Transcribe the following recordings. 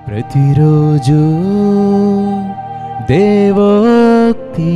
ప్రతిరోజు దేవోక్తి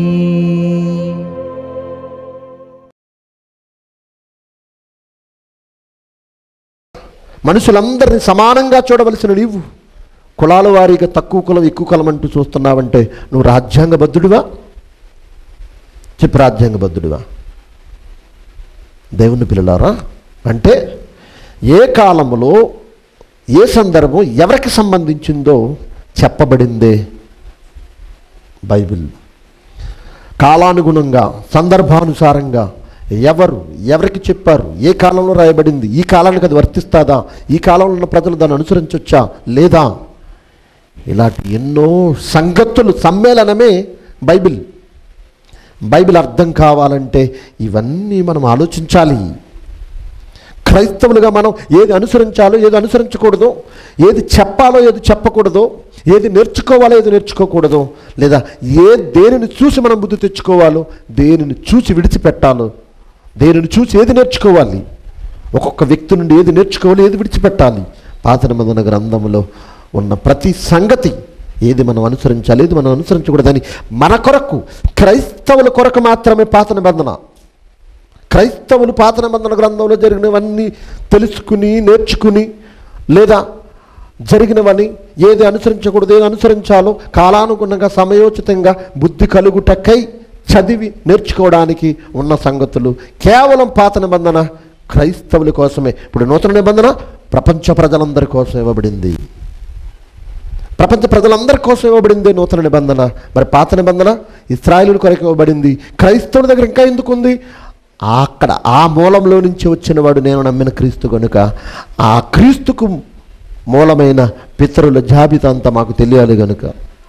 మనుషులందరినీ సమానంగా చూడవలసిన నీవు కులాల వారీగా తక్కువ కులం ఎక్కువ కులం అంటూ చూస్తున్నావంటే నువ్వు రాజ్యాంగబద్ధుడివా చెప్పు రాజ్యాంగబద్ధుడివా దేవుని పిల్లలారా అంటే ఏ కాలంలో ఏ సందర్భం ఎవరికి సంబంధించిందో చెప్పబడిందే బైబిల్ కాలానుగుణంగా సందర్భానుసారంగా ఎవరు ఎవరికి చెప్పారు ఏ కాలంలో రాయబడింది ఈ కాలానికి అది వర్తిస్తాదా ఈ కాలంలో ఉన్న ప్రజలు దాన్ని అనుసరించవచ్చా లేదా ఇలాంటి ఎన్నో సంగతులు సమ్మేళనమే బైబిల్ బైబిల్ అర్థం కావాలంటే ఇవన్నీ మనం ఆలోచించాలి క్రైస్తవులుగా మనం ఏది అనుసరించాలో ఏది అనుసరించకూడదో ఏది చెప్పాలో ఏది చెప్పకూడదో ఏది నేర్చుకోవాలో ఏది నేర్చుకోకూడదో లేదా ఏ దేనిని చూసి మనం బుద్ధి తెచ్చుకోవాలో దేనిని చూసి విడిచిపెట్టాలో దేనిని చూసి ఏది నేర్చుకోవాలి ఒక్కొక్క వ్యక్తి నుండి ఏది నేర్చుకోవాలి ఏది విడిచిపెట్టాలి పాత నిబంధన గ్రంథంలో ఉన్న ప్రతి సంగతి ఏది మనం అనుసరించాలి ఏది మనం అనుసరించకూడదని మన కొరకు క్రైస్తవుల కొరకు మాత్రమే పాత నిబంధన క్రైస్తవులు పాత నిబంధన గ్రంథంలో జరిగినవన్నీ తెలుసుకుని నేర్చుకుని లేదా జరిగినవని ఏది అనుసరించకూడదు ఏది అనుసరించాలో కాలానుగుణంగా సమయోచితంగా బుద్ధి కలుగుటకై చదివి నేర్చుకోవడానికి ఉన్న సంగతులు కేవలం పాత నిబంధన క్రైస్తవుల కోసమే ఇప్పుడు నూతన నిబంధన ప్రపంచ ప్రజలందరి కోసం ఇవ్వబడింది ప్రపంచ ప్రజలందరి కోసం ఇవ్వబడింది నూతన నిబంధన మరి పాత నిబంధన ఇస్రాయిలు కొరకు ఇవ్వబడింది క్రైస్తవుల దగ్గర ఇంకా ఎందుకు ఉంది అక్కడ ఆ మూలంలో నుంచి వచ్చిన వాడు నేను నమ్మిన క్రీస్తు కనుక ఆ క్రీస్తుకు మూలమైన పితరుల జాబితా అంతా మాకు తెలియాలి కనుక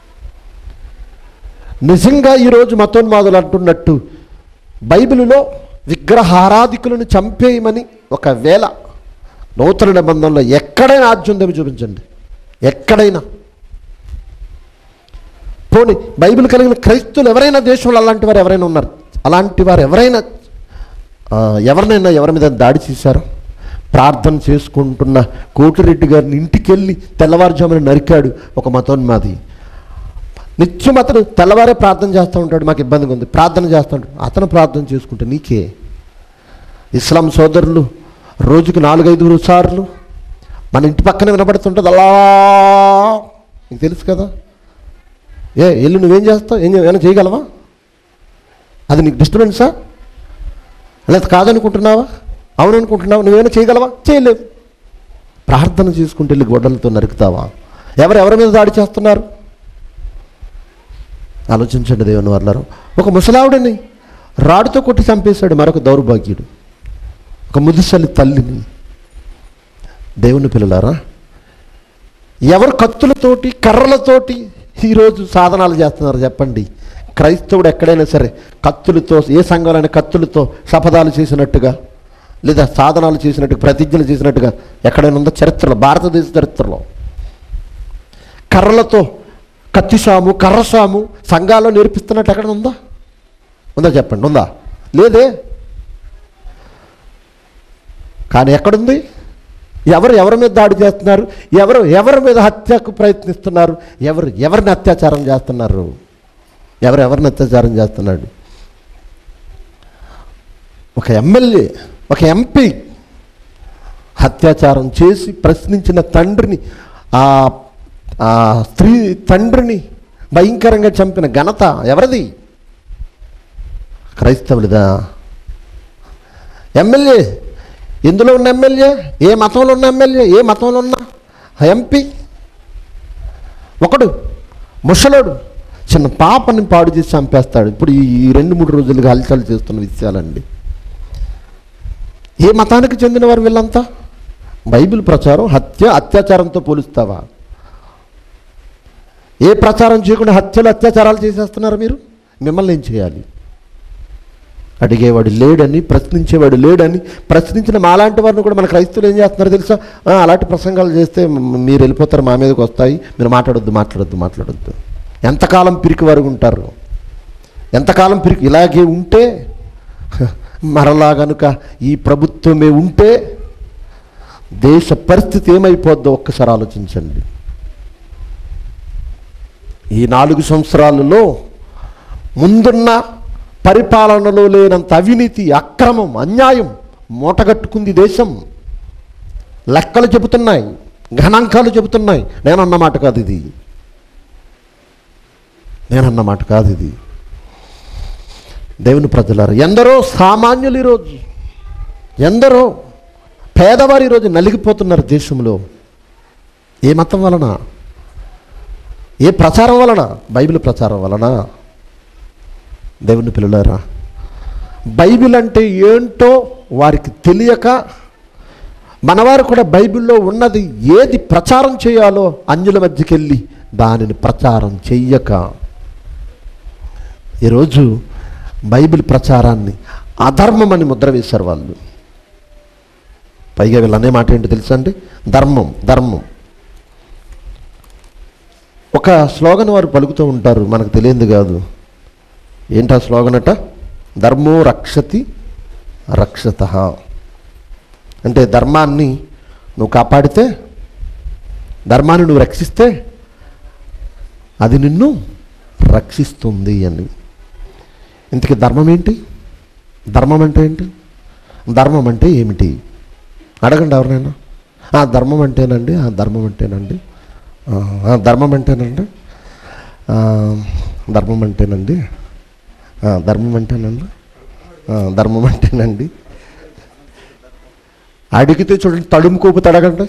నిజంగా ఈరోజు మతోన్మాదులు అంటున్నట్టు బైబిలులో విగ్రహారాధికులను చంపేయమని ఒకవేళ నూతన నిబంధనలో ఎక్కడైనా ఆజ్యం ఉందేమో చూపించండి ఎక్కడైనా పోనీ బైబిల్ కలిగిన క్రైస్తువులు ఎవరైనా దేశంలో అలాంటి వారు ఎవరైనా ఉన్నారు అలాంటి వారు ఎవరైనా ఆ, ఎవరినైనా ఎవరి మీద దాడి చేశారు ప్రార్థన చేసుకుంటున్న కోటిరెడ్డి గారిని ఇంటికి వెళ్ళి తెల్లవారుజామున నరికాడు ఒక మతోన్మాది నిత్యం అతను తెల్లవారే ప్రార్థన చేస్తూ ఉంటాడు మాకు ఇబ్బందిగా ఉంది ప్రార్థన చేస్తూ ఉంటాడు అతను ప్రార్థన చేసుకుంటే నీకే ఇస్లాం సోదరులు రోజుకి నాలుగైదు సార్లు మన ఇంటి పక్కనే వినబడుతుంటుంది అలా నీకు తెలుసు కదా ఏ ఎల్లు నువ్వేం చేస్తావు ఏం చే- ఏమైనా చేయగలవా అది నీకు డిస్టర్బెన్సా లేదా కాదనుకుంటున్నావా అవును అనుకుంటున్నావా నువ్వేమైనా చేయగలవా చేయలేవు ప్రార్థన చేసుకుంటే వెళ్ళి గొడ్డలతో నరుకుతావా ఎవరు ఎవరి మీద దాడి చేస్తున్నారు ఆలోచించండి దేవుని వాళ్ళరు ఒక ముసలావిడిని రాడుతో కొట్టి చంపేశాడు మరొక దౌర్భాగ్యుడు ఒక ముదిసలి తల్లిని దేవుని పిల్లలారా ఎవరు కత్తులతోటి కర్రలతోటి ఈరోజు సాధనాలు చేస్తున్నారు చెప్పండి క్రైస్తవుడు ఎక్కడైనా సరే కత్తులతో ఏ సంఘాలైన కత్తులతో శపథాలు చేసినట్టుగా లేదా సాధనాలు చేసినట్టుగా ప్రతిజ్ఞలు చేసినట్టుగా ఎక్కడైనా ఉందో చరిత్రలో భారతదేశ చరిత్రలో కర్రలతో కత్తిసాము కర్రసాము సంఘాల్లో నేర్పిస్తున్నట్టు ఎక్కడ ఉందా ఉందా చెప్పండి ఉందా లేదే కానీ ఎక్కడుంది ఎవరు ఎవరి మీద దాడి చేస్తున్నారు ఎవరు ఎవరి మీద హత్యకు ప్రయత్నిస్తున్నారు ఎవరు ఎవరిని అత్యాచారం చేస్తున్నారు ఎవరు ఎవరిని అత్యాచారం చేస్తున్నాడు ఒక ఎమ్మెల్యే ఒక ఎంపీ అత్యాచారం చేసి ప్రశ్నించిన తండ్రిని ఆ ఆ స్త్రీ తండ్రిని భయంకరంగా చంపిన ఘనత ఎవరిది క్రైస్తవులదా ఎమ్మెల్యే ఎందులో ఉన్న ఎమ్మెల్యే ఏ మతంలో ఉన్న ఎమ్మెల్యే ఏ మతంలో ఉన్న ఎంపీ ఒకడు ముసలోడు చిన్న పాపని పాడు చేసి చంపేస్తాడు ఇప్పుడు ఈ ఈ రెండు మూడు రోజులుగా హల్చల్ చేస్తున్న విషయాలండి ఏ మతానికి చెందినవారు వీళ్ళంతా బైబిల్ ప్రచారం హత్య అత్యాచారంతో పోలుస్తావా ఏ ప్రచారం చేయకుండా హత్యలు అత్యాచారాలు చేసేస్తున్నారు మీరు మిమ్మల్ని ఏం చేయాలి అడిగేవాడు లేడని ప్రశ్నించేవాడు లేడని ప్రశ్నించిన మాలాంటి వారిని కూడా మన క్రైస్తవులు ఏం చేస్తున్నారు తెలుసా "ఆ, అలాంటి ప్రసంగాలు చేస్తే మ్- మీరు వెళ్ళిపోతారు మా మీదకి వస్తాయి మీరు మాట్లాడొద్దు మాట్లాడొద్దు మాట్లాడొద్దు ఎంతకాలం పిరికి వారు ఉంటారు ఎంతకాలం పిరికి ఇలాగే ఉంటే మరలా గనుక ఈ ప్రభుత్వమే ఉంటే దేశ పరిస్థితి ఏమైపోద్దో ఒక్కసారి ఆలోచించండి ఈ నాలుగు సంవత్సరాలలో ముందున్న పరిపాలనలో లేనంత అవినీతి అక్రమం అన్యాయం మూటగట్టుకుంది దేశం లెక్కలు చెబుతున్నాయి గణాంకాలు చెబుతున్నాయి నేనన్న మాట కాదు ఇది నేనన్న మాట కాదు ఇది దేవుని ప్రజలారు ఎందరో సామాన్యులు ఈరోజు ఎందరో పేదవారు ఈరోజు నలిగిపోతున్నారు దేశంలో ఏ మతం వలన ఏ ప్రచారం వలన బైబిల్ ప్రచారం వలన దేవుని పిల్లలారా బైబిల్ అంటే ఏంటో వారికి తెలియక మనవారు కూడా బైబిల్లో ఉన్నది ఏది ప్రచారం చేయాలో అంజుల మధ్యకి వెళ్ళి దానిని ప్రచారం చెయ్యక ఈరోజు బైబిల్ ప్రచారాన్ని అధర్మం అని ముద్ర వేశారు వాళ్ళు పైగా వీళ్ళు అనే మాట ఏంటి తెలుసా అండి ధర్మం ధర్మం ఒక స్లోగన్ వారు పలుకుతూ ఉంటారు మనకు తెలియంది కాదు ఏంటా స్లోగన్ అట ధర్మో రక్షతి రక్షత అంటే ధర్మాన్ని నువ్వు కాపాడితే ధర్మాన్ని నువ్వు రక్షిస్తే అది నిన్ను రక్షిస్తుంది అని ఇంతకీ ధర్మం ఏంటి ధర్మం అంటే ఏంటి ధర్మం అంటే ఏమిటి అడగండి ఎవరినైనా ఆ ధర్మం అంటేనండి ఆ ధర్మం అంటేనండి ఆ, ఆ, ధర్మం అంటేనండి ఆ, ధర్మం అంటేనండి ఆ, ధర్మం అంటేనండి ఆ, ధర్మం అంటేనండి అడిగితే చూడండి తడుముకోపు తడగండి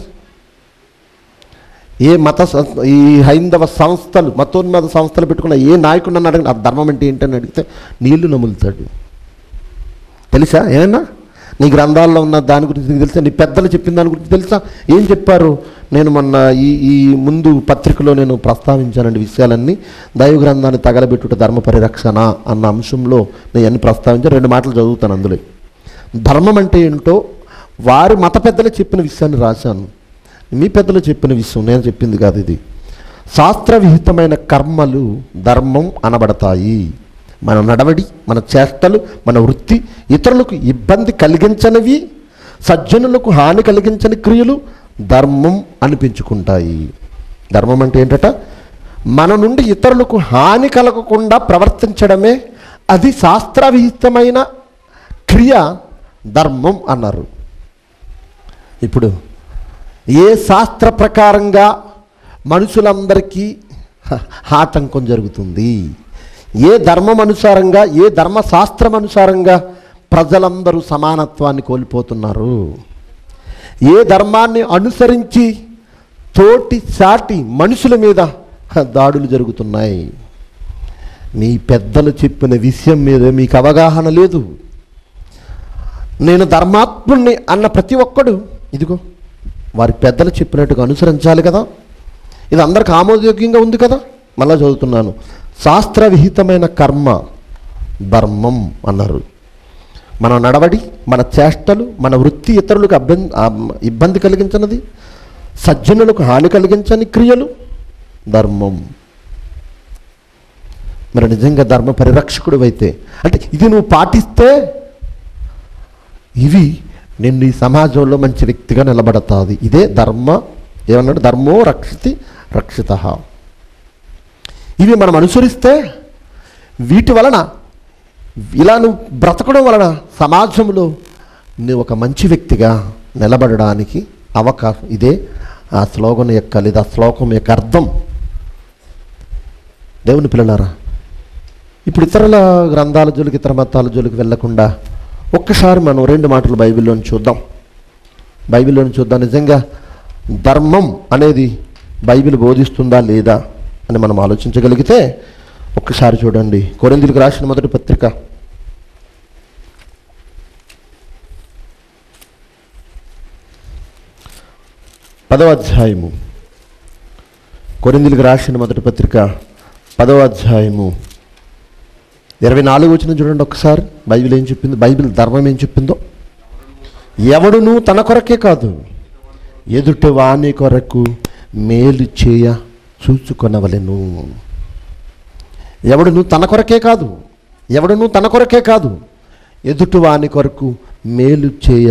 ఏ మత సం- ఈ హైందవ సంస్థలు మతోన్మత సంస్థలు పెట్టుకున్న ఏ నాయకుడు నన్ను అడగండి ఆ ధర్మం అంటే ఏంటని అడిగితే నీళ్లు నములుతాడు తెలుసా ఏమన్నా నీ గ్రంథాల్లో ఉన్న దాని గురించి నీకు తెలుసా నీ పెద్దలు చెప్పిన దాని గురించి తెలుసా ఏం చెప్పారు నేను మొన్న ఈ ఈ ముందు పత్రికలో నేను ప్రస్తావించానండి విషయాలన్నీ దైవ గ్రంథాన్ని తగలబెట్టుట ధర్మ పరిరక్షణ అన్న అంశంలో నేను అన్ని ప్రస్తావించాను రెండు మాటలు చదువుతాను అందులో ధర్మం అంటే ఏంటో వారి మత పెద్దలు చెప్పిన విషయాన్ని రాశాను మీ పెద్దలు చెప్పిన విషయం నేను చెప్పింది కాదు ఇది శాస్త్రవిహితమైన కర్మలు ధర్మం అనబడతాయి మన నడవడి మన చేష్టలు మన వృత్తి ఇతరులకు ఇబ్బంది కలిగించనివి సజ్జనులకు హాని కలిగించని క్రియలు ధర్మం అనిపించుకుంటాయి ధర్మం అంటే ఏంటట మన నుండి ఇతరులకు హాని కలగకుండా ప్రవర్తించడమే అది శాస్త్రవిహితమైన క్రియ ధర్మం అన్నారు ఇప్పుడు ఏ శాస్త్ర ప్రకారంగా మనుషులందరికీ హ- ఆటంకం జరుగుతుంది ఏ ధర్మం అనుసారంగా ఏ ధర్మశాస్త్రం అనుసారంగా ప్రజలందరూ సమానత్వాన్ని కోల్పోతున్నారు ఏ ధర్మాన్ని అనుసరించి తోటి సాటి మనుషుల మీద హ, దాడులు జరుగుతున్నాయి మీ పెద్దలు చెప్పిన విషయం మీద మీకు అవగాహన లేదు నేను ధర్మాత్ముణ్ణి అన్న ప్రతి ఒక్కడు ఇదిగో వారి పెద్దలు చెప్పినట్టుగా అనుసరించాలి కదా ఇది అందరికి ఆమోదయోగ్యంగా ఉంది కదా మళ్ళా చదువుతున్నాను శాస్త్రవిహితమైన కర్మ ధర్మం అన్నారు మన నడవడి మన చేష్టలు మన వృత్తి ఇతరులకు అభ్యం ఆ, ఇబ్బంది కలిగించినది సజ్జనులకు హాని కలిగించని క్రియలు ధర్మం మరి నిజంగా ధర్మ పరిరక్షకుడు అయితే అంటే ఇది నువ్వు పాటిస్తే ఇవి నిన్ను ఈ సమాజంలో మంచి వ్యక్తిగా నిలబడతాది ఇదే ధర్మ ఏమన్నాడు ధర్మో రక్షితి రక్షిత ఇవి మనం అనుసరిస్తే వీటి వలన ఇలా నువ్వు బ్రతకడం వలన సమాజంలో నువ్వు ఒక మంచి వ్యక్తిగా నిలబడడానికి అవకాశం ఇదే ఆ శ్లోకం యొక్క లేదా శ్లోకం యొక్క అర్థం దేవుని పిల్లలారా ఇప్పుడు ఇతరుల గ్రంథాల జోలికి ఇతర మతాల జోలికి వెళ్లకుండా ఒక్కసారి మనం రెండు మాటలు బైబిల్లోని చూద్దాం బైబిల్లోని చూద్దాం నిజంగా ధర్మం అనేది బైబిల్ బోధిస్తుందా లేదా అని మనం ఆలోచించగలిగితే ఒక్కసారి చూడండి కొరిందులకు రాసిన మొదటి పత్రిక పదవ అధ్యాయము కొరిందులకు రాసిన మొదటి పత్రిక పదవ అధ్యాయము ఇరవై నాలుగు వచ్చిన చూడండి ఒకసారి బైబిల్ ఏం చెప్పింది బైబిల్ ధర్మం ఏం చెప్పిందో ఎవడును తన కొరకే కాదు ఎదుటి వాని కొరకు మేలు చేయ చూచుకొనవలెను ఎవడును తన కొరకే కాదు ఎవడును తన కొరకే కాదు ఎదుటి వాని కొరకు మేలు చేయ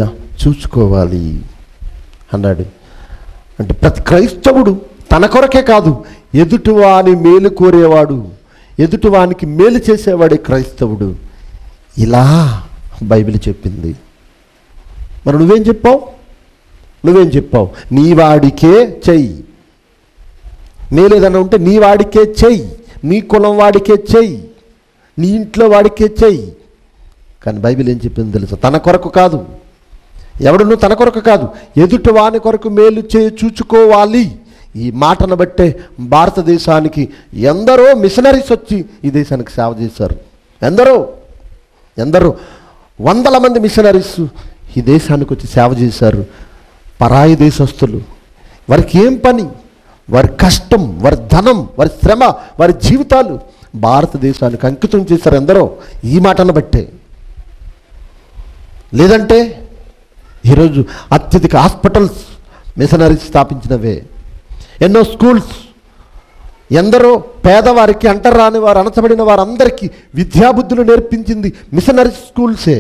చూసుకోవాలి అన్నాడు అంటే ప్రతి క్రైస్తవుడు తన కొరకే కాదు ఎదుటివాని మేలు కోరేవాడు ఎదుటివానికి మేలు చేసేవాడే క్రైస్తవుడు ఇలా బైబిల్ చెప్పింది మరి నువ్వేం చెప్పావు నువ్వేం చెప్పావు నీ వాడికే చెయ్యి మేలేదన్నా ఉంటే నీ వాడికే చెయ్యి నీ కులం వాడికే చెయ్యి నీ ఇంట్లో వాడికే చెయ్యి కానీ బైబిల్ ఏం చెప్పింది తెలుసా తన కొరకు కాదు ఎవడును తన కొరకు కాదు ఎదుటి వాని కొరకు మేలు చేయి చూచుకోవాలి ఈ మాటను బట్టే భారతదేశానికి ఎందరో మిషనరీస్ వచ్చి ఈ దేశానికి సేవ చేశారు ఎందరో ఎందరో వందల మంది మిషనరీస్ ఈ దేశానికి వచ్చి సేవ చేశారు పరాయి దేశస్తులు వారికి ఏం పని వారి కష్టం వారి ధనం వారి శ్రమ వారి జీవితాలు భారతదేశానికి అంకితం చేశారు ఎందరో ఈ మాటను బట్టే లేదంటే ఈరోజు అత్యధిక హాస్పిటల్స్ మిషనరీస్ స్థాపించినవే ఎన్నో స్కూల్స్ ఎందరో పేదవారికి అంటరాని వారు అణచబడిన వారందరికీ విద్యాబుద్ధులు నేర్పించింది మిషనరీ స్కూల్సే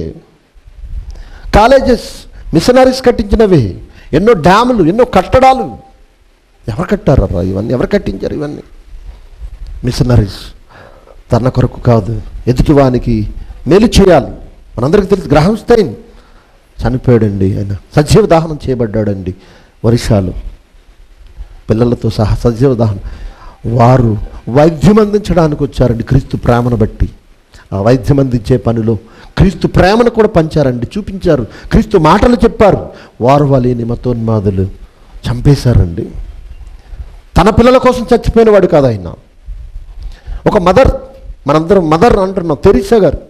కాలేజెస్ మిషనరీస్ కట్టించినవే ఎన్నో డ్యాములు ఎన్నో కట్టడాలు ఎవరు కట్టారరా ఇవన్నీ ఎవరు కట్టించారు ఇవన్నీ మిషనరీస్ తన కొరకు కాదు ఎదుటివానికి మేలు చేయాలి మనందరికీ తెలుసు గ్రహం స్టైన్ చనిపోయాడండి ఆయన సజీవ దహనం చేయబడ్డాడండి వర్షాలు పిల్లలతో సహా సజీవ దహనం వారు వైద్యం అందించడానికి వచ్చారండి క్రీస్తు ప్రేమను బట్టి ఆ వైద్యం అందించే పనిలో క్రీస్తు ప్రేమను కూడా పంచారండి చూపించారు క్రీస్తు మాటలు చెప్పారు వారు వాళ్ళని మతోన్మాదులు చంపేశారండి తన పిల్లల కోసం చచ్చిపోయిన వాడు కాదు ఆయన ఒక మదర్ మనందరం మదర్ అంటున్నాం తెరీసా గారు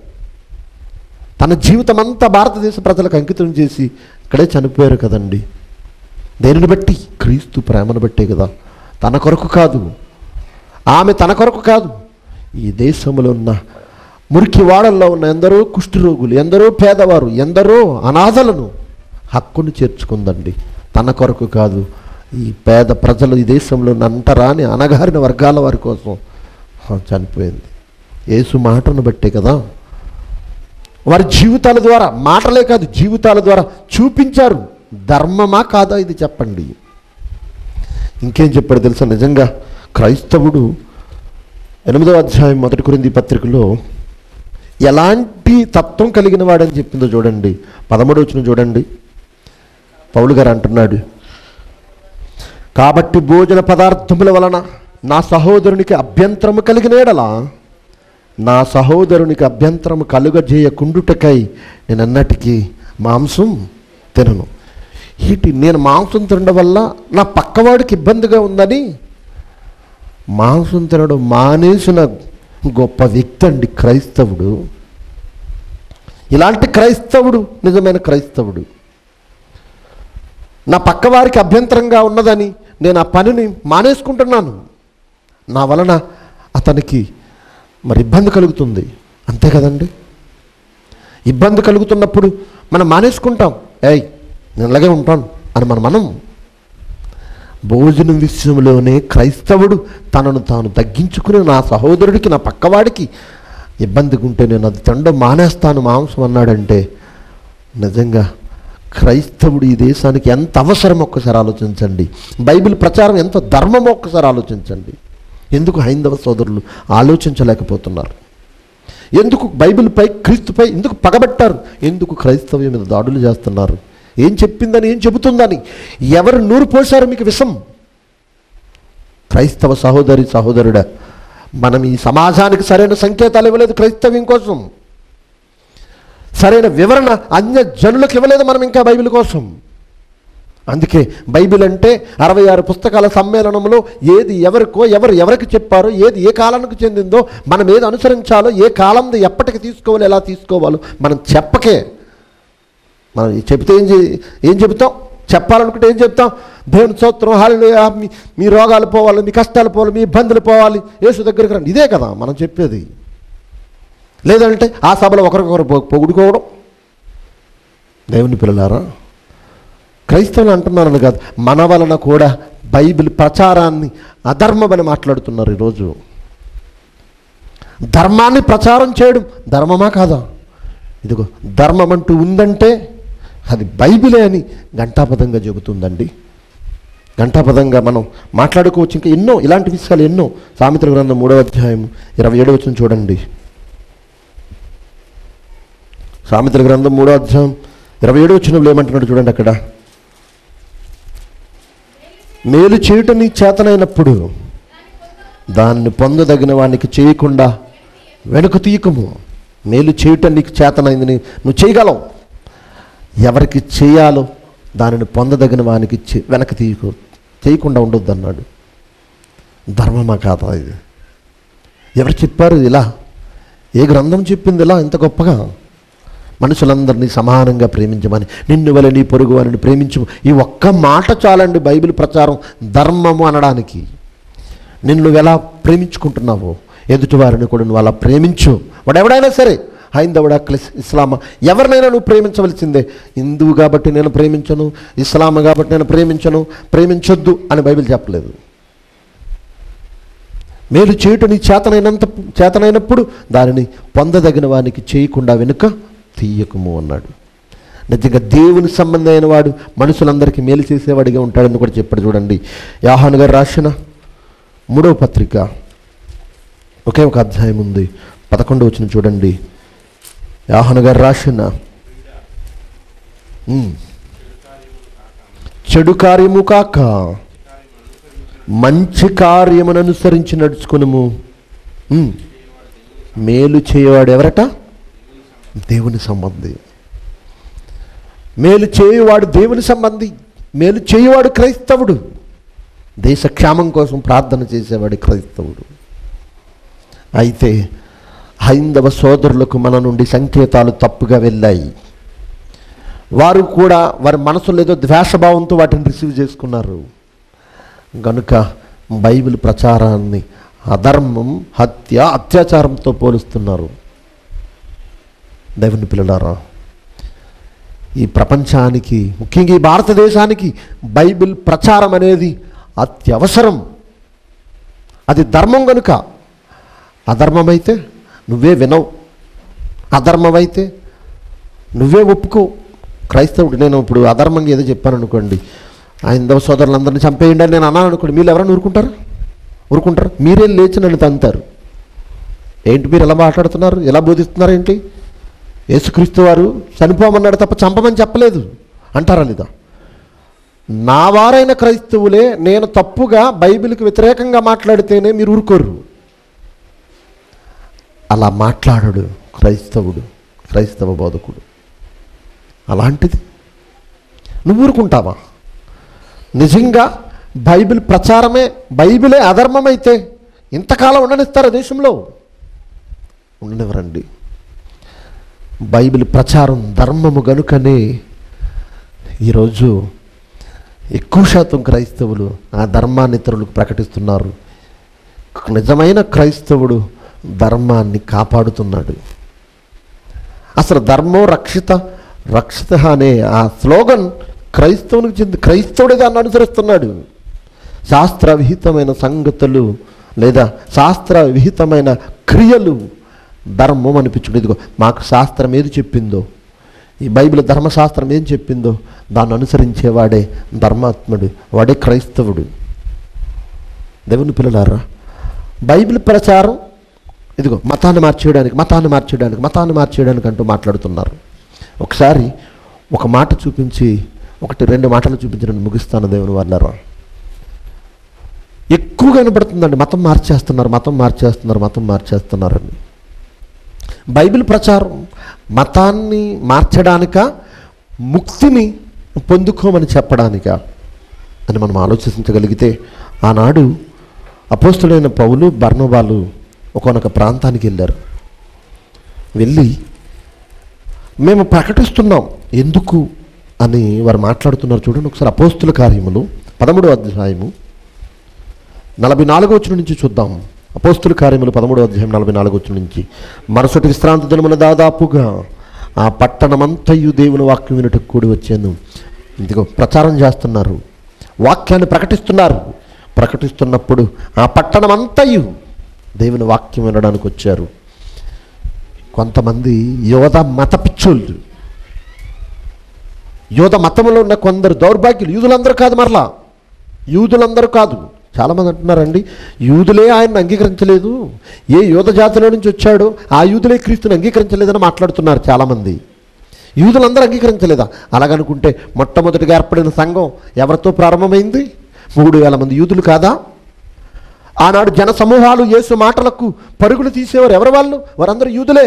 తన జీవితం అంతా భారతదేశ ప్రజలకు అంకితం చేసి ఇక్కడే చనిపోయారు కదండి దేనిని బట్టి క్రీస్తు ప్రేమను బట్టే కదా తన కొరకు కాదు ఆమె తన కొరకు కాదు ఈ దేశంలో ఉన్న మురికి వాడల్లో ఉన్న ఎందరో కుష్ఠరోగులు ఎందరో పేదవారు ఎందరో అనాథలను హక్కును చేర్చుకుందండి తన కొరకు కాదు ఈ పేద ప్రజలు ఈ దేశంలో ఉన్న అంటరాని అనగారిన వర్గాల వారి కోసం ఆ, చనిపోయింది యేసు మాటను బట్టే కదా వారి జీవితాల ద్వారా మాటలే కాదు జీవితాల ద్వారా చూపించారు ధర్మమా కాదా ఇది చెప్పండి ఇంకేం చెప్పాడు తెలుసా నిజంగా క్రైస్తవుడు ఎనిమిదవ అధ్యాయం మొదటి కొరింది పత్రికలో ఎలాంటి తత్వం కలిగిన వాడని చెప్పిందో చూడండి పదమూడు వచ్చిన చూడండి పౌలు గారు అంటున్నాడు కాబట్టి భోజన పదార్థముల వలన నా సహోదరునికి అభ్యంతరము కలిగిన ఎడల నా సహోదరునికి అభ్యంతరము కలుగజేయకుండుటకై నేను అన్నటికీ మాంసం తినను ఈటి నేను మాంసం తినడం వల్ల నా పక్కవాడికి ఇబ్బందిగా ఉందని మాంసం తినడం మానేసిన గొప్ప వ్యక్తి అండి క్రైస్తవుడు ఇలాంటి క్రైస్తవుడు నిజమైన క్రైస్తవుడు నా పక్కవారికి అభ్యంతరంగా ఉన్నదని నేను ఆ పనిని మానేసుకుంటున్నాను నా వలన అతనికి మరి ఇబ్బంది కలుగుతుంది అంతే కదండి ఇబ్బంది కలుగుతున్నప్పుడు మనం మానేసుకుంటాం ఏయ్ నేను అలాగే ఉంటాను అని మన మనం భోజనం విషయంలోనే క్రైస్తవుడు తనను తాను తగ్గించుకుని నా సహోదరుడికి నా పక్కవాడికి ఇబ్బందిగా ఉంటే నేను అది తినడం మానేస్తాను మాంసం అన్నాడంటే నిజంగా క్రైస్తవుడు ఈ దేశానికి ఎంత అవసరం ఒక్కసారి ఆలోచించండి బైబిల్ ప్రచారం ఎంత ధర్మమో ఒక్కసారి ఆలోచించండి ఎందుకు హైందవ సోదరులు ఆలోచించలేకపోతున్నారు ఎందుకు బైబిల్పై క్రీస్తుపై ఎందుకు పగబట్టారు ఎందుకు క్రైస్తవ్యం మీద దాడులు చేస్తున్నారు ఏం చెప్పిందని ఏం చెబుతుందని ఎవరు నూరు పోశారు మీకు విషం క్రైస్తవ సహోదరి సహోదరుడా మనం ఈ సమాజానికి సరైన సంకేతాలు ఇవ్వలేదు క్రైస్తవ్యం కోసం సరైన వివరణ అన్య జనులకు ఇవ్వలేదు మనం ఇంకా బైబిల్ కోసం అందుకే బైబిల్ అంటే అరవై ఆరు పుస్తకాల సమ్మేళనంలో ఏది ఎవరికో ఎవరు ఎవరికి చెప్పారో ఏది ఏ కాలానికి చెందిందో మనం ఏది అనుసరించాలో ఏ కాలంది ఎప్పటికి తీసుకోవాలో ఎలా తీసుకోవాలో మనం చెప్పకే మనం చెబితే ఏం చే- ఏం చెబుతాం చెప్పాలనుకుంటే ఏం చెప్తాం దేవుని స్తోత్రం హాలిలోయ మీ మీ రోగాలు పోవాలి మీ కష్టాలు పోవాలి మీ ఇబ్బందులు పోవాలి యేసు దగ్గరికి రండి ఇదే కదా మనం చెప్పేది లేదంటే ఆ సభలో ఒకరికొకరు పొ- పొగుడుకోవడం దేవుని పిల్లలారా క్రైస్తవులు అంటున్నారని కాదు మన వలన కూడా బైబిల్ ప్రచారాన్ని అధర్మమని మాట్లాడుతున్నారు ఈరోజు ధర్మాన్ని ప్రచారం చేయడం ధర్మమా కాదా ఇదిగో ధర్మం అంటూ ఉందంటే అది బైబిలే అని ఘంటాపథంగా చెబుతుందండి ఘంటాపదంగా మనం మాట్లాడుకోవచ్చు ఇంకా ఎన్నో ఇలాంటి విషయాలు ఎన్నో సామెతల గ్రంథం మూడవ అధ్యాయం ఇరవై ఏడు వచ్చిన చూడండి సామెతల గ్రంథం మూడో అధ్యాయం ఇరవై ఏడు వచ్చినప్పుడు ఏమంటున్నాడు చూడండి అక్కడ మేలు చేయుట నీ చేతనైనప్పుడు దాన్ని పొందదగిన వానికి చేయకుండా వెనుక తీయకము మేలు చేయుట నీకు చేతనైంది నీ- నువ్వు చేయగలవు ఎవరికి చేయాలో దానిని పొందదగిన వానికి చే- వెనక తీయకు చేయకుండా ఉండొద్దు అన్నాడు ధర్మమా కాదా ఇది ఎవరు చెప్పారు ఇలా ఏ గ్రంథం చెప్పింది ఇలా ఇంత గొప్పగా మనుషులందరినీ సమానంగా ప్రేమించమని నిన్ను వలె నీ పొరుగు వారిని ప్రేమించు ఈ ఒక్క మాట చాలండి బైబిల్ ప్రచారం ధర్మము అనడానికి నిన్ను నువ్వు ఎలా ప్రేమించుకుంటున్నావో ఎదుటి వారిని కూడా నువ్వు అలా ప్రేమించు వాడు ఎవడైనా సరే హైందవుడా క్లిస్ ఇస్లామా ఎవరినైనా నువ్వు ప్రేమించవలసిందే హిందువు కాబట్టి నేను ప్రేమించను ఇస్లాం కాబట్టి నేను ప్రేమించను ప్రేమించొద్దు అని బైబిల్ చెప్పలేదు మేలు చేయుట నీ చేతనైనంత చేతనైనప్పుడు దానిని పొందదగిన వానికి చేయకుండా వెనుక తీయకము అన్నాడు నిజంగా దేవుని సంబంధమైన వాడు మనుషులందరికీ మేలు చేసేవాడిగా ఉంటాడని కూడా చెప్పాడు చూడండి యాహాను గారు రాసిన మూడవ పత్రిక ఒకే ఒక అధ్యాయం ఉంది పదకొండు వచ్చిన చూడండి యాహాను గారు రాసిన ఉమ్. చెడు కార్యము కాక మంచి కార్యమును అనుసరించి నడుచుకునుము ఉమ్. మేలు చేయవాడు ఎవరట దేవుని సంబంధి మేలు చేయువాడు దేవుని సంబంధి మేలు చేయువాడు క్రైస్తవుడు దేశ క్షేమం కోసం ప్రార్థన చేసేవాడు క్రైస్తవుడు అయితే హైందవ సోదరులకు మన నుండి సంకేతాలు తప్పుగా వెళ్ళాయి వారు కూడా వారి మనసులో ఏదో ద్వేషభావంతో వాటిని రిసీవ్ చేసుకున్నారు గనుక బైబిల్ ప్రచారాన్ని అధర్మం హత్య అత్యాచారంతో పోలుస్తున్నారు దేవుని పిల్లలారా ఈ ప్రపంచానికి ముఖ్యంగా ఈ భారతదేశానికి బైబిల్ ప్రచారం అనేది అత్యవసరం అది ధర్మం కనుక అధర్మమైతే నువ్వే వినవు అధర్మమైతే నువ్వే ఒప్పుకో క్రైస్తవుడు నేను ఇప్పుడు అధర్మంగా ఏదో చెప్పాను అనుకోండి హైందవ సోదరులందరినీ చంపేయండి అని నేను అన్నాను అనుకోండి మీరు ఎవరైనా ఊరుకుంటారు ఊరుకుంటారు మీరే లేచి నన్ను తంతారు ఏంటి మీరు ఎలా మాట్లాడుతున్నారు ఎలా బోధిస్తున్నారు ఏంటి యేసుక్రీస్తు వారు చనిపోమన్నాడు తప్ప చంపమని చెప్పలేదు అంటారా లేదా నా వారైన క్రైస్తవులే నేను తప్పుగా బైబిల్కి వ్యతిరేకంగా మాట్లాడితేనే మీరు ఊరుకోరు అలా మాట్లాడడు క్రైస్తవుడు క్రైస్తవ బోధకుడు అలాంటిది నువ్వు ఊరుకుంటావా నిజంగా బైబిల్ ప్రచారమే బైబిలే అధర్మమైతే ఇంతకాలం ఉండనిస్తారా దేశంలో ఉండనివ్వరండి బైబిల్ ప్రచారం ధర్మము గనుకనే ఈరోజు ఎక్కువ శాతం క్రైస్తవులు ఆ ధర్మాన్ని ఇతరులకు ప్రకటిస్తున్నారు నిజమైన క్రైస్తవుడు ధర్మాన్ని కాపాడుతున్నాడు అసలు ధర్మం రక్షిత రక్షిత అనే ఆ స్లోగన్ క్రైస్తవునికి చెంది క్రైస్తవుడే దాన్ని అనుసరిస్తున్నాడు శాస్త్ర విహితమైన సంగతులు లేదా శాస్త్ర విహితమైన క్రియలు ధర్మం అనిపించుడు ఇదిగో మాకు శాస్త్రం ఏది చెప్పిందో ఈ బైబిల్ ధర్మశాస్త్రం ఏం చెప్పిందో దాన్ని అనుసరించేవాడే ధర్మాత్ముడు వాడే క్రైస్తవుడు దేవుని పిల్లలారా బైబిల్ ప్రచారం ఇదిగో మతాన్ని మార్చేయడానికి మతాన్ని మార్చేయడానికి మతాన్ని మార్చేయడానికి అంటూ మాట్లాడుతున్నారు ఒకసారి ఒక మాట చూపించి ఒకటి రెండు మాటలు చూపించి నేను ముగిస్తాను దేవుని వాళ్ళరా ఎక్కువ కనబడుతుందండి మతం మార్చేస్తున్నారు మతం మార్చేస్తున్నారు మతం మార్చేస్తున్నారని బైబిల్ ప్రచారం మతాన్ని మార్చడానిక ముక్తిని పొందుకోమని చెప్పడానిక అని మనం ఆలోచించగలిగితే ఆనాడు అపోస్తుడైన పౌలు బర్ణబాలు ఒకనొక ప్రాంతానికి వెళ్ళారు వెళ్ళి మేము ప్రకటిస్తున్నాం ఎందుకు అని వారు మాట్లాడుతున్నారు చూడండి ఒకసారి అపోస్తుల కార్యములు పదమూడో అధ్యాయము నలభై నాలుగో వచ్చిన నుంచి చూద్దాం అపోస్తుల కార్యములు పదమూడో అధ్యాయం నలభై నాలుగో వచ్చిన నుంచి మరుసటి విశ్రాంతి దినమున దాదాపుగా ఆ పట్టణమంతయు దేవుని వాక్యం వినుటకు కూడి వచ్చాను ఇదిగో ప్రచారం చేస్తున్నారు వాక్యాన్ని ప్రకటిస్తున్నారు ప్రకటిస్తున్నప్పుడు ఆ పట్టణమంతయు దేవుని వాక్యం వినడానికి వచ్చారు కొంతమంది యోధ మత పిచ్చోళ్ళు యోధ మతంలో ఉన్న కొందరు దౌర్భాగ్యులు యూదులందరూ కాదు మరలా యూదులందరూ కాదు చాలామంది అంటున్నారండి యూదులే ఆయన్ని అంగీకరించలేదు ఏ యూద జాతిలో నుంచి వచ్చాడో ఆ యూదులే క్రీస్తుని అంగీకరించలేదని మాట్లాడుతున్నారు చాలామంది యూదులందరూ అంగీకరించలేదా అలాగనుకుంటే మొట్టమొదటిగా ఏర్పడిన సంఘం ఎవరితో ప్రారంభమైంది మూడు వేల మంది యూదులు కాదా ఆనాడు జన సమూహాలు యేసు మాటలకు పరుగులు తీసేవారు ఎవరు వాళ్ళు వారందరూ యూదులే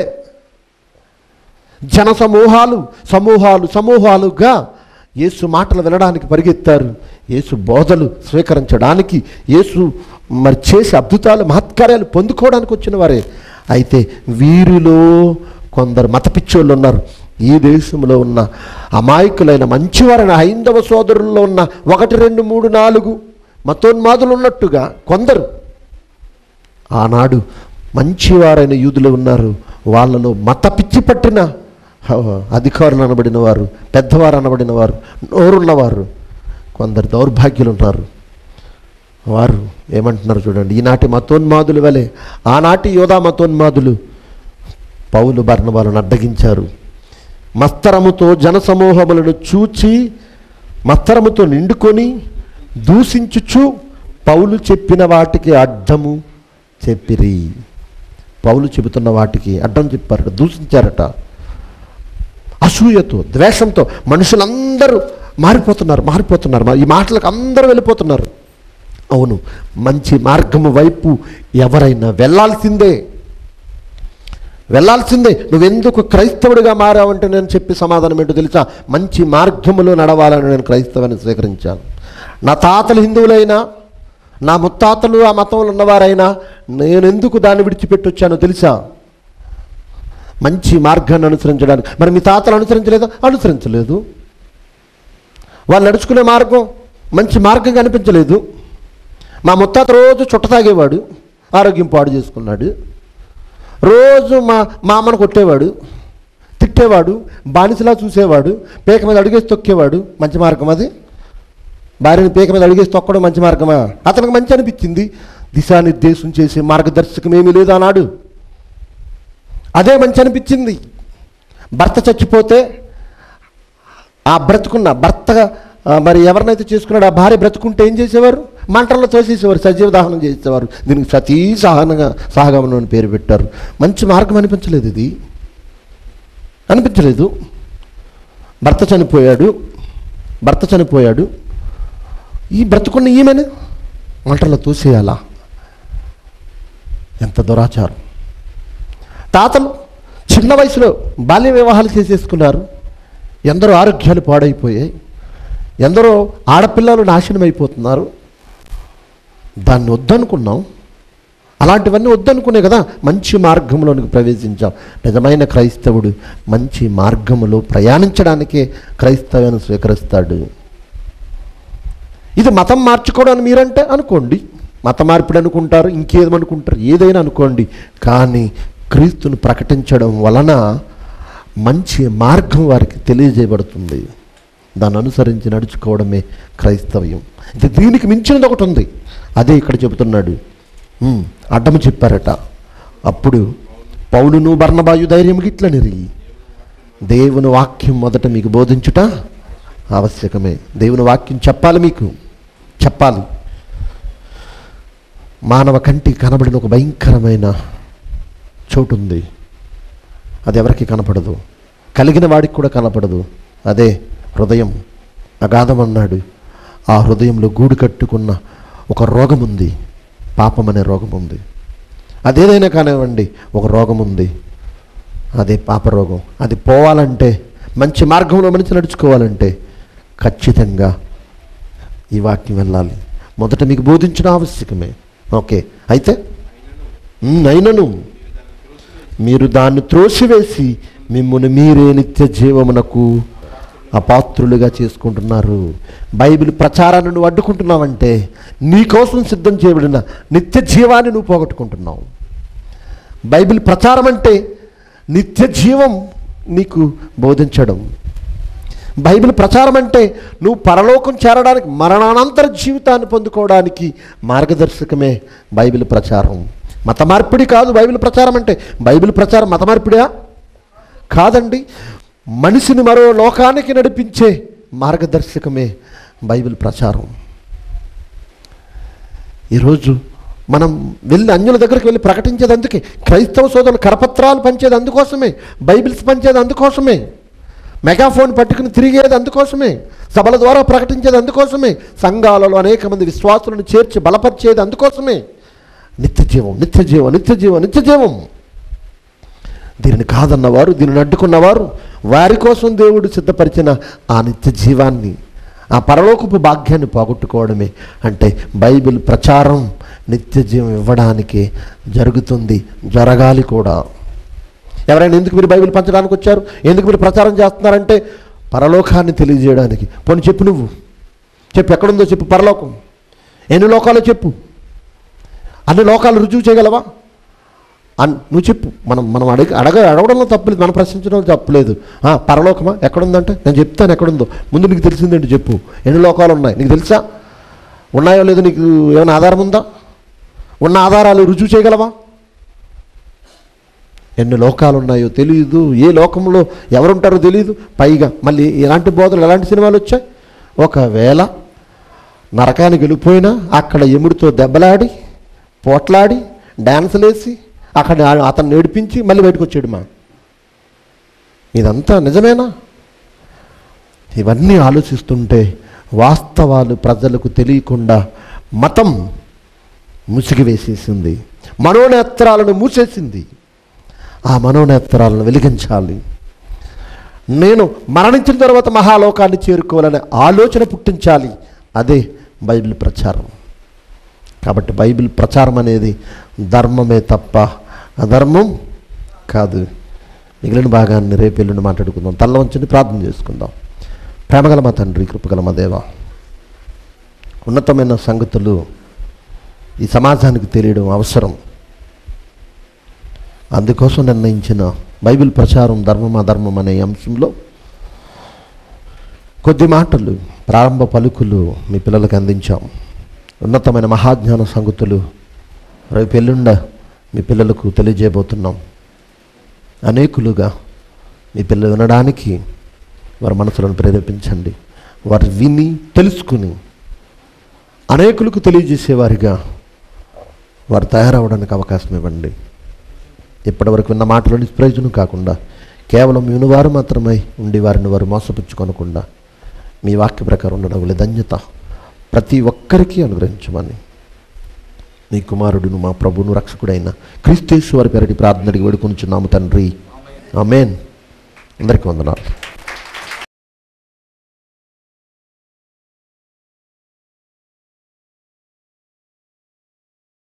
జన సమూహాలు సమూహాలు సమూహాలుగా యేసు మాటలు వినడానికి పరిగెత్తారు యేసు బోధలు స్వీకరించడానికి యేసు మరి చేసే అద్భుతాలు మహత్కార్యాలు పొందుకోవడానికి వచ్చిన వారే అయితే వీరిలో కొందరు మత పిచ్చోళ్ళు ఉన్నారు ఈ దేశంలో ఉన్న అమాయకులైన మంచివారైన హైందవ సోదరుల్లో ఉన్న ఒకటి రెండు మూడు నాలుగు మతోన్మాదులు ఉన్నట్టుగా కొందరు ఆనాడు మంచివారైన యూదులు ఉన్నారు వాళ్ళలో మత పిచ్చి పట్టిన హ, అధికారులు అనబడిన వారు పెద్దవారు అనబడిన వారు నోరున్నవారు కొందరు దౌర్భాగ్యులు ఉన్నారు వారు ఏమంటున్నారు చూడండి ఈనాటి మతోన్మాదులు వలె ఆనాటి యోధా మతోన్మాదులు పౌలు బర్ణవాలను అడ్డగించారు మస్తరముతో జనసమూహములను చూచి మస్తరముతో నిండుకొని దూషించుచు పౌలు చెప్పిన వాటికి అడ్డము చెప్పిరి పౌలు చెబుతున్న వాటికి అడ్డం చెప్పారట దూషించారట అసూయతో ద్వేషంతో మనుషులందరూ మారిపోతున్నారు మారిపోతున్నారు ఈ మాటలకు అందరూ వెళ్ళిపోతున్నారు అవును మంచి మార్గము వైపు ఎవరైనా వెళ్ళాల్సిందే వెళ్ళాల్సిందే నువ్వెందుకు క్రైస్తవుడిగా మారావంటే నేను చెప్పి సమాధానం ఏంటో తెలుసా మంచి మార్గములో నడవాలని నేను క్రైస్తవాన్ని స్వీకరించాను నా తాతలు హిందువులైనా నా ముత్తాతలు ఆ మతంలో ఉన్నవారైనా నేను ఎందుకు దాన్ని విడిచిపెట్టి వచ్చానో తెలుసా మంచి మార్గాన్ని అనుసరించడానికి మరి మీ తాతలు అనుసరించలేదా అనుసరించలేదు వాళ్ళు నడుచుకునే మార్గం మంచి మార్గంగా అనిపించలేదు మా ముత్తాత రోజు చుట్ట తాగేవాడు ఆరోగ్యం పాడు చేసుకున్నాడు రోజు మా మా అమ్మను కొట్టేవాడు తిట్టేవాడు బానిసలా చూసేవాడు పేక మీద అడిగేసి తొక్కేవాడు మంచి మార్గం అది భార్యని పీక మీద అడిగేసి తొక్కడం మంచి మార్గమా అతనికి మంచి అనిపించింది దిశానిర్దేశం చేసే మార్గదర్శకం ఏమీ లేదు అన్నాడు అదే మంచి అనిపించింది భర్త చచ్చిపోతే ఆ బ్రతుకున్న భర్త ఆ, మరి ఎవరినైతే చేసుకున్నాడు ఆ భార్య బ్రతుకుంటే ఏం చేసేవారు మంటల్లో తోసేసేవారు సజీవ దహనం చేసేవారు దీనికి సతీ సహనంగా సహగమనం అని పేరు పెట్టారు మంచి మార్గం అనిపించలేదు ఇది అనిపించలేదు భర్త చనిపోయాడు భర్త చనిపోయాడు ఈ బ్రతుకున్న ఈమెను మంటల్లో తోసేయాలా ఎంత దురాచారం తాతలు చిన్న వయసులో బాల్య వివాహాలు చేసేసుకున్నారు ఎందరో ఆరోగ్యాలు పాడైపోయాయి ఎందరో ఆడపిల్లలు నాశనం అయిపోతున్నారు దాన్ని వద్దనుకున్నాం అలాంటివన్నీ వద్దనుకునే కదా మంచి మార్గంలోనికి ప్రవేశించాం నిజమైన క్రైస్తవుడు మంచి మార్గములో ప్రయాణించడానికే క్రైస్తవాన్ని స్వీకరిస్తాడు ఇది మతం మార్చుకోవడం అని మీరంటే అనుకోండి మత మార్పిడి అనుకుంటారు ఇంకేదనుకుంటారు ఏదైనా అనుకోండి కానీ క్రీస్తును ప్రకటించడం వలన మంచి మార్గం వారికి తెలియజేయబడుతుంది దాన్ని అనుసరించి నడుచుకోవడమే క్రైస్తవ్యం ఇది దీనికి మించినది ఒకటి ఉంది అదే ఇక్కడ చెబుతున్నాడు ఉమ్, అడ్డము చెప్పారట అప్పుడు పౌలును బర్ణబాయు ధైర్యం గిట్లనిరి దేవుని వాక్యం మొదట మీకు బోధించుట ఆవశ్యకమే దేవుని వాక్యం చెప్పాలి మీకు చెప్పాలి మానవ కంటికి కనబడిన ఒక భయంకరమైన చోటు ఉంది అది ఎవరికి కనపడదు కలిగిన వాడికి కూడా కనపడదు అదే హృదయం అగాధం అన్నాడు ఆ హృదయంలో గూడు కట్టుకున్న ఒక రోగం ఉంది పాపం అనే రోగం ఉంది అదేదైనా కానివ్వండి ఒక రోగం ఉంది అదే పాపరోగం అది పోవాలంటే మంచి మార్గంలో మనిషి నడుచుకోవాలంటే ఖచ్చితంగా ఈ వాక్యం వెళ్ళాలి మొదట మీకు బోధించడం ఆవశ్యకమే ఓకే అయితే ఉమ్, అయినను మీరు దాన్ని త్రోసివేసి మిమ్మల్ని మీరే నిత్య జీవమునకు అపాత్రులుగా చేసుకుంటున్నారు బైబిల్ ప్రచారాన్ని నువ్వు అడ్డుకుంటున్నావంటే నీకోసం సిద్ధం చేయబడిన నిత్య జీవాన్ని నువ్వు పోగొట్టుకుంటున్నావు బైబిల్ ప్రచారం అంటే నిత్య జీవం నీకు బోధించడం బైబిల్ ప్రచారం అంటే నువ్వు పరలోకం చేరడానికి మరణానంతర జీవితాన్ని పొందుకోవడానికి మార్గదర్శకమే బైబిల్ ప్రచారం మత మార్పిడి కాదు బైబిల్ ప్రచారం అంటే బైబిల్ ప్రచారం మత మార్పిడా కాదండి మనిషిని మరో లోకానికి నడిపించే మార్గదర్శకమే బైబిల్ ప్రచారం ఈరోజు మనం వెళ్ళి అన్యుల దగ్గరికి వెళ్ళి ప్రకటించేది అందుకే క్రైస్తవ సోదరులు కరపత్రాలు పంచేది అందుకోసమే బైబిల్స్ పంచేది అందుకోసమే మెగాఫోన్ పట్టుకుని తిరిగేది అందుకోసమే సభల ద్వారా ప్రకటించేది అందుకోసమే సంఘాలలో అనేక మంది విశ్వాసులను చేర్చి బలపరిచేది అందుకోసమే నిత్య జీవం నిత్య జీవం నిత్య జీవం నిత్య జీవం దీనిని కాదన్నవారు దీనిని అడ్డుకున్నవారు వారి కోసం దేవుడు సిద్ధపరిచిన ఆ నిత్య జీవాన్ని ఆ పరలోకపు భాగ్యాన్ని పోగొట్టుకోవడమే అంటే బైబిల్ ప్రచారం నిత్య జీవం ఇవ్వడానికి జరుగుతుంది జరగాలి కూడా ఎవరైనా ఎందుకు మీరు బైబిల్ పంచడానికి వచ్చారు ఎందుకు మీరు ప్రచారం చేస్తున్నారంటే పరలోకాన్ని తెలియజేయడానికి పోనీ చెప్పు నువ్వు చెప్పు ఎక్కడుందో చెప్పు పరలోకం ఎన్ని లోకాలో చెప్పు అన్ని లోకాలు రుజువు చేయగలవా అన్ నువ్వు చెప్పు మనం మనం అడగ అడగ అడగడంలో తప్పులేదు మనం ప్రశ్నించడంలో తప్పులేదు ఆ, పరలోకమా ఎక్కడుందంటే నేను చెప్తాను ఎక్కడుందో ముందు నీకు తెలిసిందంటే చెప్పు ఎన్ని లోకాలు ఉన్నాయి నీకు తెలుసా ఉన్నాయో లేదో నీకు ఏమైనా ఆధారం ఉందా ఉన్న ఆధారాలు రుజువు చేయగలవా ఎన్ని లోకాలు ఉన్నాయో తెలియదు ఏ లోకంలో ఎవరుంటారో తెలియదు పైగా మళ్ళీ ఎలాంటి బోధలు ఎలాంటి సినిమాలు వచ్చాయి ఒకవేళ నరకానికి వెళ్ళిపోయినా అక్కడ ఎముడితో దెబ్బలాడి పోట్లాడి డ్యాన్సులు వేసి అక్కడ ఆ- అతన్ని నేర్పించి మళ్ళీ బయటకు వచ్చాడు మా ఇదంతా నిజమేనా ఇవన్నీ ఆలోచిస్తుంటే వాస్తవాలు ప్రజలకు తెలియకుండా మతం ముసిగి వేసేసింది మనోనేత్రాలను మూసేసింది ఆ మనోనేత్రాలను వెలిగించాలి నేను మరణించిన తర్వాత మహాలోకాన్ని చేరుకోవాలనే ఆలోచన పుట్టించాలి అదే బైబిల్ ప్రచారం కాబట్టి బైబిల్ ప్రచారం అనేది ధర్మమే తప్ప అధర్మం కాదు మిగిలిన భాగాన్ని రేపు ఎల్లుండి మాట్లాడుకుందాం తల్ల వంచని ప్రార్థన చేసుకుందాం ప్రేమగల మా తండ్రి కృపగల మా దేవ ఉన్నతమైన సంగతులు ఈ సమాజానికి తెలియడం అవసరం అందుకోసం నిర్ణయించిన బైబిల్ ప్రచారం ధర్మం అధర్మం అనే అంశంలో కొద్ది మాటలు ప్రారంభ పలుకులు మీ పిల్లలకు అందించాం ఉన్నతమైన మహాజ్ఞాన సంగతులు రేపు ఎల్లుండ మీ పిల్లలకు తెలియజేయబోతున్నాం అనేకులుగా మీ పిల్లలు వినడానికి వారి మనసులను ప్రేరేపించండి వారు విని తెలుసుకుని అనేకులకు తెలియజేసేవారిగా వారు తయారవడానికి అవకాశం ఇవ్వండి ఇప్పటివరకు విన్న మాటలు నిష్ప్రయోజనం కాకుండా కేవలం వినువారు మాత్రమై ఉండి వారిని వారు మోసపుచ్చుకొనకుండా మీ వాక్య ప్రకారం ఉండడం ధన్యత ప్రతి ఒక్కరికి అనుగ్రహించమని నీ కుమారుడును మా ప్రభువును రక్షకుడైన క్రీస్తేశ్వరి పేరటి ప్రార్థనడికి వేడుకొనిచున్నాము తండ్రి ఆమెన్ అందరికీ వందనాలు